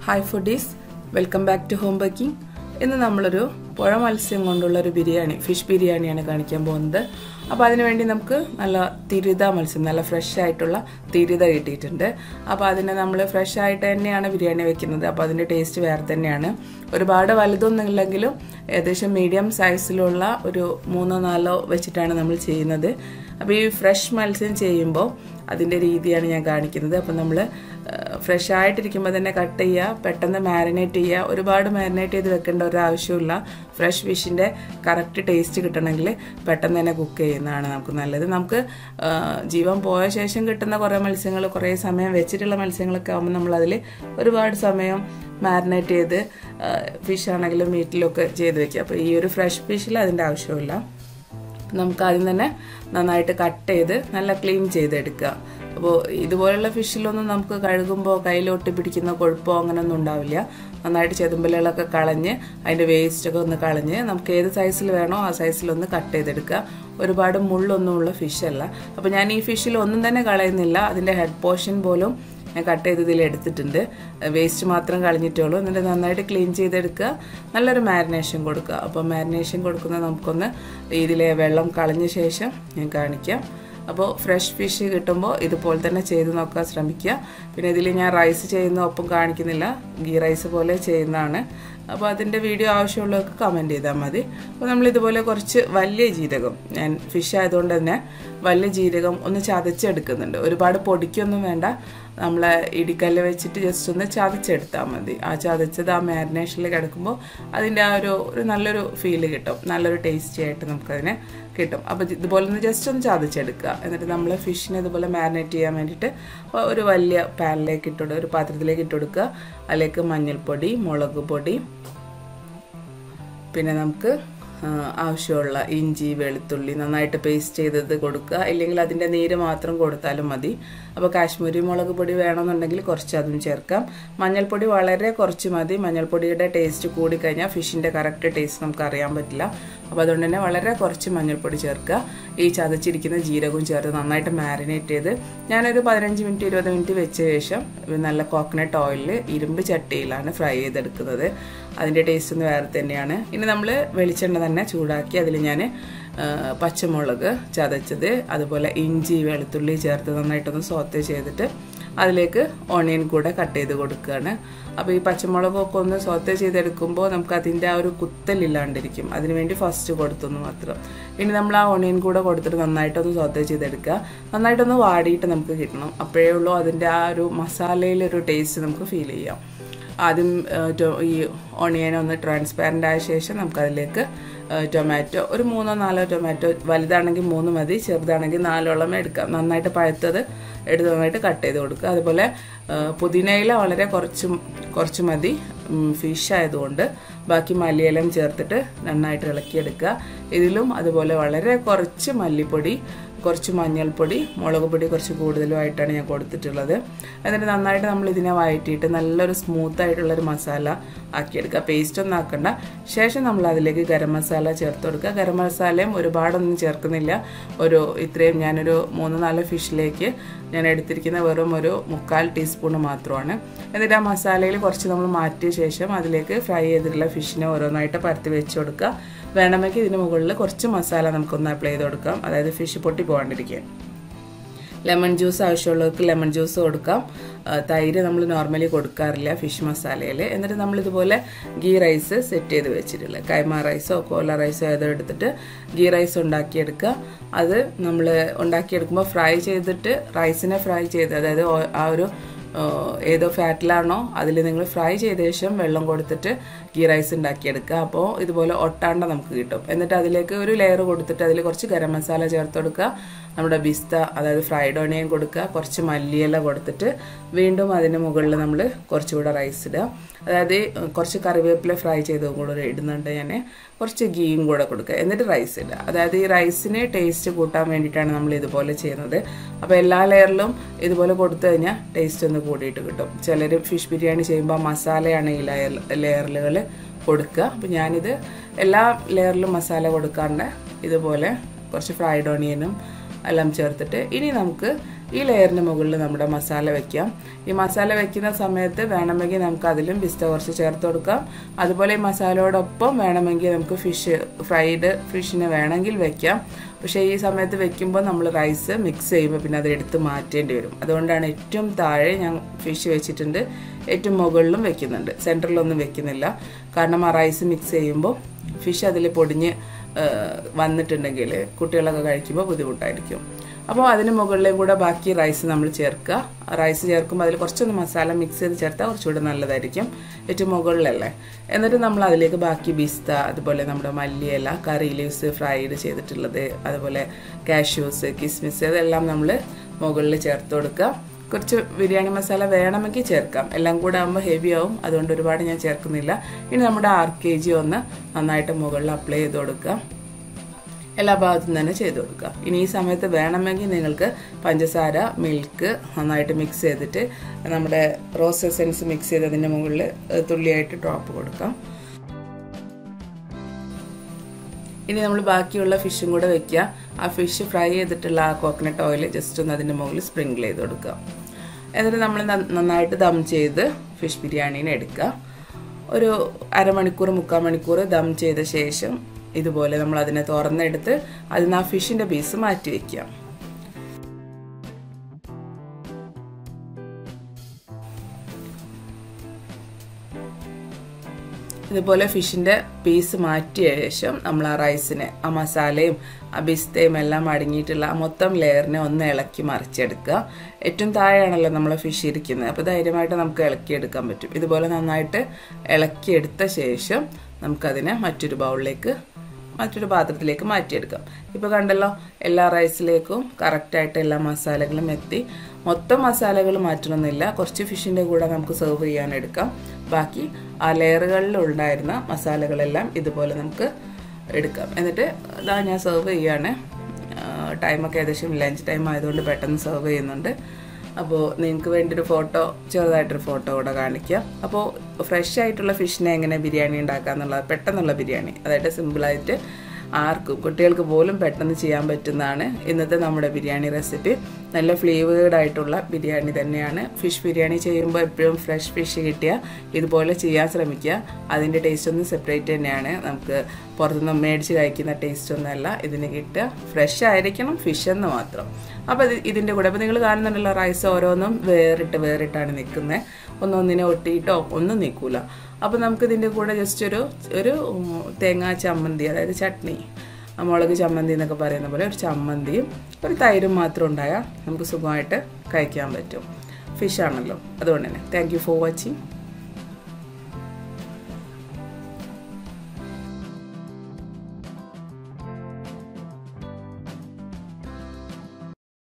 hi foodies welcome back to home baking ഇന്ന് നമ്മളൊരു പുഴ മത്സ്യം കൊണ്ടുള്ള ഒരു ബിരിയാണി ഫിഷ് ബിരിയാണിയാണ് കാണിക്കാൻ പോകുന്നത് അപ്പോൾ അതിനുവേണ്ടി നമുക്ക് നല്ല തിരിത മത്സ്യം നല്ല ഫ്രഷ് ആയിട്ടുള്ള തിരിത കിട്ടിയിട്ടുണ്ട് അപ്പോൾ അതിനെ നമ്മൾ ഫ്രഷ് ആയിട്ട് തന്നെയാണ് ബിരിയാണി വെക്കുന്നത് അപ്പോൾ അതിൻ്റെ ടേസ്റ്റ് വേറെ തന്നെയാണ് ഒരുപാട് വലുതൊന്നും ഇല്ലെങ്കിലും ഏകദേശം മീഡിയം സൈസിലുള്ള ഒരു മൂന്നോ നാലോ വെച്ചിട്ടാണ് നമ്മൾ ചെയ്യുന്നത് അപ്പോൾ ഈ ഫ്രഷ് മത്സ്യം ചെയ്യുമ്പോൾ അതിൻ്റെ രീതിയാണ് ഞാൻ കാണിക്കുന്നത് അപ്പം നമ്മൾ ഫ്രഷ് ആയിട്ടിരിക്കുമ്പോൾ തന്നെ കട്ട് ചെയ്യുക പെട്ടെന്ന് മാരിനേറ്റ് ചെയ്യുക ഒരുപാട് മാരിനേറ്റ് ചെയ്ത് വെക്കേണ്ട ഒരു ആവശ്യമില്ല ഫ്രഷ് ഫിഷിൻ്റെ കറക്റ്റ് ടേസ്റ്റ് കിട്ടണമെങ്കിൽ പെട്ടെന്ന് തന്നെ കുക്ക് ചെയ്യുന്നതാണ് നമുക്ക് നല്ലത് നമുക്ക് ജീവൻ പോയ ശേഷം കിട്ടുന്ന കുറേ മത്സ്യങ്ങൾ കുറേ സമയം വെച്ചിട്ടുള്ള മത്സ്യങ്ങളൊക്കെ ആകുമ്പോൾ നമ്മളതിൽ ഒരുപാട് സമയം മാരിനേറ്റ് ചെയ്ത് ഫിഷ് ആണെങ്കിലും മീറ്റിലൊക്കെ ചെയ്ത് വെക്കുക അപ്പോൾ ഈ ഒരു ഫ്രഷ് ഫിഷിൽ അതിൻ്റെ ആവശ്യമില്ല നമുക്ക് ആദ്യം തന്നെ നന്നായിട്ട് കട്ട് ചെയ്ത് നല്ല ക്ലീൻ ചെയ്തെടുക്കുക അപ്പോൾ ഇതുപോലുള്ള ഫിഷിലൊന്നും നമുക്ക് കഴുകുമ്പോൾ കയ്യിലൊട്ടി പിടിക്കുന്ന കൊഴുപ്പോ അങ്ങനെയൊന്നും ഉണ്ടാവില്ല നന്നായിട്ട് ചെതുമ്പലുകളൊക്കെ കളഞ്ഞ് അതിൻ്റെ വേസ്റ്റൊക്കെ ഒന്ന് കളഞ്ഞ് നമുക്ക് ഏത് സൈസിൽ വേണോ ആ സൈസിലൊന്ന് കട്ട് ചെയ്തെടുക്കുക ഒരുപാട് മുള്ളൊന്നുമുള്ള ഫിഷല്ല അപ്പോൾ ഞാൻ ഈ ഫിഷിൽ ഒന്നും തന്നെ കളയുന്നില്ല അതിൻ്റെ ഹെഡ് പോർഷൻ പോലും ഞാൻ കട്ട് ചെയ്ത് ഇതിൽ എടുത്തിട്ടുണ്ട് വേസ്റ്റ് മാത്രം കളഞ്ഞിട്ടുള്ളൂ എന്നിട്ട് നന്നായിട്ട് ക്ലീൻ ചെയ്തെടുക്കുക നല്ലൊരു മാരിനേഷൻ കൊടുക്കുക അപ്പോൾ മാരിനേഷൻ കൊടുക്കുന്നത് നമുക്കൊന്ന് ഇതിലെ വെള്ളം കളഞ്ഞ ശേഷം ഞാൻ കാണിക്കാം അപ്പോൾ ഫ്രഷ് ഫിഷ് കിട്ടുമ്പോൾ ഇതുപോലെ തന്നെ ചെയ്ത് നോക്കാൻ ശ്രമിക്കുക പിന്നെ ഇതിൽ ഞാൻ റൈസ് ചെയ്യുന്ന ഒപ്പം കാണിക്കുന്നില്ല ഗീ റൈസ് പോലെ ചെയ്യുന്നതാണ് അപ്പോൾ അതിൻ്റെ വീഡിയോ ആവശ്യമുള്ളവർക്ക് കമൻറ്റ് ചെയ്താൽ മതി അപ്പോൾ നമ്മൾ ഇതുപോലെ കുറച്ച് വലിയ ജീരകം ഞാൻ ഫിഷ് ആയതുകൊണ്ട് തന്നെ വലിയ ജീരകം ഒന്ന് ചതച്ചെടുക്കുന്നുണ്ട് ഒരുപാട് പൊടിക്കൊന്നും വേണ്ട നമ്മൾ ഇടിക്കല്ല് വെച്ചിട്ട് ജസ്റ്റ് ഒന്ന് ചതച്ചെടുത്താൽ മതി ആ ചതച്ചത് ആ മാരിനേഷനിൽ കിടക്കുമ്പോൾ അതിൻ്റെ ആ ഒരു ഒരു നല്ലൊരു ഫീല് കിട്ടും നല്ലൊരു ടേസ്റ്റി ആയിട്ട് നമുക്കതിനെ കിട്ടും അപ്പോൾ ഇതുപോലെ ഒന്ന് ജസ്റ്റ് ഒന്ന് ചതച്ചെടുക്കുക എന്നിട്ട് നമ്മൾ ഫിഷിനെ ഇതുപോലെ മാരിനേറ്റ് ചെയ്യാൻ വേണ്ടിയിട്ട് ഒരു വലിയ പാനിലേക്ക് ഇട്ട് ഒരു പാത്രത്തിലേക്ക് ഇട്ട് കൊടുക്കുക അതിലേക്ക് മഞ്ഞൾപ്പൊടി മുളക് പൊടി പിന്നെ നമുക്ക് ആവശ്യമുള്ള ഇഞ്ചി വെളുത്തുള്ളി നന്നായിട്ട് പേസ്റ്റ് ചെയ്തത് കൊടുക്കുക ഇല്ലെങ്കിൽ അതിൻ്റെ നീര് മാത്രം കൊടുത്താലും മതി അപ്പോൾ കാശ്മീരി മുളക് പൊടി വേണമെന്നുണ്ടെങ്കിൽ കുറച്ച് അതും ചേർക്കാം മഞ്ഞൾപ്പൊടി വളരെ കുറച്ച് മതി മഞ്ഞൾപ്പൊടിയുടെ ടേസ്റ്റ് കൂടിക്കഴിഞ്ഞാൽ ഫിഷിൻ്റെ കറക്റ്റ് ടേസ്റ്റ് നമുക്ക് അറിയാൻ പറ്റില്ല അപ്പോൾ അതുകൊണ്ട് തന്നെ വളരെ കുറച്ച് മഞ്ഞൾപ്പൊടി ചേർക്കുക ഈ ചതച്ചിരിക്കുന്ന ജീരകവും ചേർത്ത് നന്നായിട്ട് മാരിനേറ്റ് ചെയ്ത് ഞാനൊരു പതിനഞ്ച് മിനിറ്റ് ഇരുപത് മിനിറ്റ് വെച്ച ശേഷം നല്ല കോക്കനട്ട് ഓയിലിൽ ഇരുമ്പ് ചട്ടിയിലാണ് ഫ്രൈ ചെയ്തെടുക്കുന്നത് അതിൻ്റെ ടേസ്റ്റ് ഒന്ന് വേറെ തന്നെയാണ് ഇനി നമ്മൾ വെളിച്ചെണ്ണ തന്നെ ചൂടാക്കി അതിൽ ഞാൻ പച്ചമുളക് ചതച്ചത് അതുപോലെ ഇഞ്ചി വെളുത്തുള്ളി ചേർത്ത് നന്നായിട്ടൊന്ന് സോത്ത് ചെയ്തിട്ട് അതിലേക്ക് ഓണിയൻ കൂടെ കട്ട് ചെയ്ത് കൊടുക്കുകയാണ് അപ്പോൾ ഈ പച്ചമുളകൊക്കെ ഒന്ന് സോത്ത് ചെയ്തെടുക്കുമ്പോൾ നമുക്ക് അതിൻ്റെ ആ ഒരു കുത്തലില്ലാണ്ടിരിക്കും അതിനുവേണ്ടി ഫസ്റ്റ് കൊടുത്തെന്ന് മാത്രം ഇനി നമ്മൾ ആ ഓണിയൻ കൂടെ കൊടുത്തിട്ട് നന്നായിട്ടൊന്ന് സോത്ത് ചെയ്തെടുക്കുക നന്നായിട്ടൊന്ന് വാടിയിട്ട് നമുക്ക് കിട്ടണം അപ്പോഴേ ഉള്ളൂ അതിൻ്റെ ആ ഒരു മസാലയിലൊരു ടേസ്റ്റ് നമുക്ക് ഫീൽ ചെയ്യാം ആദ്യം ഈ ഓണിയൻ ഒന്ന് ട്രാൻസ്പാരൻ്റ് ആയ ശേഷം നമുക്കതിലേക്ക് ടൊമാറ്റോ ഒരു മൂന്നോ നാലോ ടൊമാറ്റോ വലുതാണെങ്കിൽ മൂന്ന് മതി ചെറുതാണെങ്കിൽ നാലോളം എടുക്കാം നന്നായിട്ട് പഴുത്തത് എടുത്ത് നന്നായിട്ട് കട്ട് ചെയ്ത് കൊടുക്കുക അതുപോലെ പുതിനയില വളരെ കുറച്ച് കുറച്ച് മതി ഫിഷ് ആയതുകൊണ്ട് ബാക്കി മല്ലിയിലം ചേർത്തിട്ട് നന്നായിട്ട് ഇളക്കിയെടുക്കുക ഇതിലും അതുപോലെ വളരെ കുറച്ച് മല്ലിപ്പൊടി കുറച്ച് മഞ്ഞൾപ്പൊടി മുളക് പൊടി കുറച്ച് കൂടുതലുമായിട്ടാണ് ഞാൻ കൊടുത്തിട്ടുള്ളത് എന്നിട്ട് നന്നായിട്ട് നമ്മൾ ഇതിനെ വഴറ്റിയിട്ട് നല്ലൊരു സ്മൂത്ത് ആയിട്ടുള്ളൊരു മസാല ആക്കിയെടുക്കുക പേസ്റ്റ് ഒന്നും ആക്കണ്ട ശേഷം നമ്മൾ അതിലേക്ക് ഗരം മസാല ചേർത്ത് കൊടുക്കുക ഗരം മസാലയും ഒരുപാടൊന്നും ചേർക്കുന്നില്ല ഒരു ഇത്രയും ഞാനൊരു മൂന്ന് നാല് ഫിഷിലേക്ക് ഞാൻ എടുത്തിരിക്കുന്ന വെറും ഒരു മുക്കാൽ ടീസ്പൂൺ മാത്രമാണ് എന്നിട്ട് ആ മസാലയിൽ കുറച്ച് നമ്മൾ മാറ്റിയ ശേഷം അതിലേക്ക് ഫ്രൈ ചെയ്തിട്ടുള്ള ഫിഷിനെ ഓരോന്നായിട്ട് പരത്തി വെച്ച് കൊടുക്കുക വേണമെങ്കിൽ ഇതിന് മുകളിൽ കുറച്ച് മസാല നമുക്കൊന്ന് അപ്ലൈ ചെയ്ത് കൊടുക്കാം അതായത് ഫിഷ് പൊട്ടി പോകാണ്ടിരിക്കാൻ ലെമൺ ജ്യൂസ് ആവശ്യമുള്ളവർക്ക് ലെമൺ ജ്യൂസ് കൊടുക്കാം തൈര് നമ്മൾ നോർമലി കൊടുക്കാറില്ല ഫിഷ് മസാലയിൽ എന്നിട്ട് നമ്മൾ ഇതുപോലെ ഗീ റൈസ് സെറ്റ് ചെയ്ത് വെച്ചിട്ടുള്ളത് കൈമ റൈസോ കോല റൈസോ ഏതോ എടുത്തിട്ട് ഗീ റൈസ് ഉണ്ടാക്കിയെടുക്കുക അത് നമ്മൾ ഉണ്ടാക്കിയെടുക്കുമ്പോൾ ഫ്രൈ ചെയ്തിട്ട് റൈസിനെ ഫ്രൈ ചെയ്ത് അതായത് ആ ഒരു ഏതോ ഫാറ്റിലാണോ അതിൽ നിങ്ങൾ ഫ്രൈ ചെയ്ത ശേഷം വെള്ളം കൊടുത്തിട്ട് ഗീ റൈസ് ഉണ്ടാക്കിയെടുക്കുക അപ്പോൾ ഇതുപോലെ ഒട്ടാണ്ട നമുക്ക് കിട്ടും എന്നിട്ട് അതിലേക്ക് ഒരു ലെയർ കൊടുത്തിട്ട് അതിൽ കുറച്ച് ഗരം മസാല ചേർത്ത് കൊടുക്കുക നമ്മുടെ ബിസ്ത അതായത് ഫ്രൈഡ് ഓണിയൻ കൊടുക്കുക കുറച്ച് മല്ലിയില കൊടുത്തിട്ട് വീണ്ടും അതിന് മുകളിൽ നമ്മൾ കുറച്ചുകൂടെ റൈസ് ഇടുക അതായത് കുറച്ച് കറിവേപ്പില ഫ്രൈ ചെയ്തതും കൂടെ ഇടുന്നുണ്ട് ഞാൻ കുറച്ച് ഗീയും കൂടെ കൊടുക്കുക എന്നിട്ട് റൈസ് ഇടുക അതായത് ഈ റൈസിന് ടേസ്റ്റ് കൂട്ടാൻ വേണ്ടിയിട്ടാണ് നമ്മൾ ഇതുപോലെ ചെയ്യുന്നത് അപ്പോൾ എല്ലാ ലെയറിലും ഇതുപോലെ കൊടുത്തു കഴിഞ്ഞാൽ ടേസ്റ്റ് ഒന്ന് കൂടിയിട്ട് കിട്ടും ചിലർ ഫിഷ് ബിരിയാണി ചെയ്യുമ്പോൾ മസാലയാണ് ഈ ലെയർ ലെയറുകൾ കൊടുക്കുക അപ്പോൾ ഞാനിത് എല്ലാ ലെയറിലും മസാല കൊടുക്കാണ്ട് ഇതുപോലെ കുറച്ച് ഫ്രൈഡ് ഓണിയനും എല്ലാം ചേർത്തിട്ട് ഇനി നമുക്ക് ഈ ലെയറിന് മുകളിൽ നമ്മുടെ മസാല വെക്കാം ഈ മസാല വെക്കുന്ന സമയത്ത് വേണമെങ്കിൽ നമുക്ക് അതിലും പിസ്ത കുറച്ച് ചേർത്ത് കൊടുക്കാം അതുപോലെ ഈ മസാലയോടൊപ്പം വേണമെങ്കിൽ നമുക്ക് ഫിഷ് ഫ്രൈഡ് ഫിഷിനെ വേണമെങ്കിൽ വെക്കാം പക്ഷേ ഈ സമയത്ത് വെക്കുമ്പോൾ നമ്മൾ റൈസ് മിക്സ് ചെയ്യുമ്പോൾ പിന്നെ അത് എടുത്ത് മാറ്റേണ്ടി വരും അതുകൊണ്ടാണ് ഏറ്റവും താഴെ ഞാൻ ഫിഷ് വെച്ചിട്ടുണ്ട് ഏറ്റവും മുകളിലും വെക്കുന്നുണ്ട് സെൻറ്ററിലൊന്നും വെക്കുന്നില്ല കാരണം ആ റൈസ് മിക്സ് ചെയ്യുമ്പോൾ ഫിഷ് അതിൽ പൊടിഞ്ഞ് വന്നിട്ടുണ്ടെങ്കിൽ കുട്ടികളൊക്കെ കഴിക്കുമ്പോൾ ബുദ്ധിമുട്ടായിരിക്കും അപ്പോൾ അതിന് മുകളിലേയും കൂടെ ബാക്കി റൈസ് നമ്മൾ ചേർക്കുക റൈസ് ചേർക്കുമ്പോൾ അതിൽ കുറച്ചൊന്ന് മസാല മിക്സ് ചെയ്ത് ചേർത്താൽ കുറച്ചുകൂടെ നല്ലതായിരിക്കും ഏറ്റവും മുകളിലല്ലേ എന്നിട്ട് നമ്മൾ അതിലേക്ക് ബാക്കി ബിസ്ത അതുപോലെ നമ്മുടെ മല്ലിയില കറി ലീവ്സ് ഫ്രൈഡ് ചെയ്തിട്ടുള്ളത് അതുപോലെ കാഷ്യൂസ് കിസ്മിസ് ഇതെല്ലാം നമ്മൾ മുകളിൽ ചേർത്ത് കൊടുക്കുക കുറച്ച് ബിരിയാണി മസാല വേണമെങ്കിൽ ചേർക്കാം എല്ലാം കൂടെ ആകുമ്പോൾ ഹെവി ആവും അതുകൊണ്ട് ഒരുപാട് ഞാൻ ചേർക്കുന്നില്ല ഇനി നമ്മുടെ ആർ കെ ജി ഒന്ന് നന്നായിട്ട് മുകളിൽ അപ്ലൈ ചെയ്ത് കൊടുക്കുക എല്ലാ ഭാഗത്തും തന്നെ ചെയ്ത് കൊടുക്കുക ഇനി ഈ സമയത്ത് വേണമെങ്കിൽ നിങ്ങൾക്ക് പഞ്ചസാര മിൽക്ക് നന്നായിട്ട് മിക്സ് ചെയ്തിട്ട് നമ്മുടെ റോസ് എസൻസ് മിക്സ് ചെയ്തതിൻ്റെ മുകളിൽ തുള്ളിയായിട്ട് ഡ്രോപ്പ് കൊടുക്കാം ഇനി നമ്മൾ ബാക്കിയുള്ള ഫിഷും കൂടെ വെക്കുക ആ ഫിഷ് ഫ്രൈ ചെയ്തിട്ടുള്ള ആ കോക്കനട്ട് ഓയിൽ ജസ്റ്റ് ഒന്ന് അതിൻ്റെ മുകളിൽ സ്പ്രിങ്കിൾ ചെയ്ത് കൊടുക്കുക എന്നിട്ട് നമ്മൾ നന്നായിട്ട് ദം ചെയ്ത് ഫിഷ് ബിരിയാണീനെ എടുക്കുക ഒരു അരമണിക്കൂർ മുക്കാൽ മണിക്കൂർ ദം ചെയ്ത ശേഷം ഇതുപോലെ നമ്മൾ അതിനെ തുറന്നെടുത്ത് അതിൽ നിന്ന് ആ ഫിഷിൻ്റെ പീസ് മാറ്റി വയ്ക്കുക ഇതുപോലെ ഫിഷിൻ്റെ പീസ് മാറ്റിയ ശേഷം നമ്മൾ ആ റൈസിനെ ആ മസാലയും ആ ബിസ്തയും എല്ലാം അടങ്ങിയിട്ടുള്ള ആ മൊത്തം ലെയറിനെ ഒന്ന് ഇളക്കി മറിച്ചെടുക്കുക ഏറ്റവും താഴെയാണല്ലോ നമ്മൾ ഫിഷ് ഇരിക്കുന്നത് അപ്പോൾ ധൈര്യമായിട്ട് നമുക്ക് ഇളക്കിയെടുക്കാൻ പറ്റും ഇതുപോലെ നന്നായിട്ട് ഇളക്കിയെടുത്ത ശേഷം നമുക്കതിനെ മറ്റൊരു ബൗളിലേക്ക് മറ്റൊരു പാത്രത്തിലേക്ക് മാറ്റിയെടുക്കാം ഇപ്പോൾ കണ്ടല്ലോ എല്ലാ റൈസിലേക്കും കറക്റ്റായിട്ട് എല്ലാ മസാലകളും എത്തി മൊത്തം മസാലകൾ മാറ്റണമെന്നില്ല കുറച്ച് ഫിഷിൻ്റെ കൂടെ നമുക്ക് സെർവ് ചെയ്യാൻ എടുക്കാം ബാക്കി ആ ലെയറുകളിൽ ഉണ്ടായിരുന്ന മസാലകളെല്ലാം ഇതുപോലെ നമുക്ക് എടുക്കാം എന്നിട്ട് ഇതാ ഞാൻ സെർവ് ചെയ്യാണ് ടൈമൊക്കെ ഏകദേശം ലഞ്ച് ടൈം ആയതുകൊണ്ട് പെട്ടെന്ന് സെർവ് ചെയ്യുന്നുണ്ട് അപ്പോൾ നിങ്ങൾക്ക് വേണ്ടി ഒരു ഫോട്ടോ ചെറുതായിട്ടൊരു ഫോട്ടോ കൂടെ കാണിക്കാം അപ്പോൾ ഫ്രഷ് ആയിട്ടുള്ള ഫിഷിനെ എങ്ങനെ ബിരിയാണി ഉണ്ടാക്കുക എന്നുള്ളത് പെട്ടെന്നുള്ള ബിരിയാണി അതായത് സിമ്പിളായിട്ട് ആർക്കും കുട്ടികൾക്ക് പോലും പെട്ടെന്ന് ചെയ്യാൻ പറ്റുന്നതാണ് ഇന്നത്തെ നമ്മുടെ ബിരിയാണി റെസിപ്പി നല്ല ഫ്ലേവേഡ് ആയിട്ടുള്ള ബിരിയാണി തന്നെയാണ് ഫിഷ് ബിരിയാണി ചെയ്യുമ്പോൾ എപ്പോഴും ഫ്രഷ് ഫിഷ് കിട്ടിയാൽ ഇതുപോലെ ചെയ്യാൻ ശ്രമിക്കുക അതിൻ്റെ ടേസ്റ്റ് ഒന്നും സെപ്പറേറ്റ് തന്നെയാണ് നമുക്ക് പുറത്തുനിന്ന് മേടിച്ച് കഴിക്കുന്ന ടേസ്റ്റ് ഒന്നുമല്ല ഇതിന് കിട്ടുക ഫ്രഷ് ആയിരിക്കണം ഫിഷ് എന്ന് മാത്രം അപ്പോൾ ഇത് ഇതിൻ്റെ കൂടെ അപ്പോൾ നിങ്ങൾ കാണുന്നുണ്ടല്ലോ റൈസ് ഓരോന്നും വേറിട്ട് വേറിട്ടാണ് നിൽക്കുന്നത് ഒന്നൊന്നിനെ ഒട്ടിയിട്ടോ ഒന്നും നിൽക്കില്ല അപ്പോൾ നമുക്ക് ഇതിൻ്റെ കൂടെ ജസ്റ്റ് ഒരു ഒരു തേങ്ങാ ചമ്മന്തി അതായത് ചട്നി മുളക് ചമ്മന്തി എന്നൊക്കെ പറയുന്ന പോലെ ഒരു ചമ്മന്തിയും ഒരു തൈരും മാത്രം ഉണ്ടായാൽ നമുക്ക് സുഖമായിട്ട് കഴിക്കാൻ പറ്റും ഫിഷാണല്ലോ അതുകൊണ്ട് തന്നെ താങ്ക് യു ഫോർ വാച്ചിങ്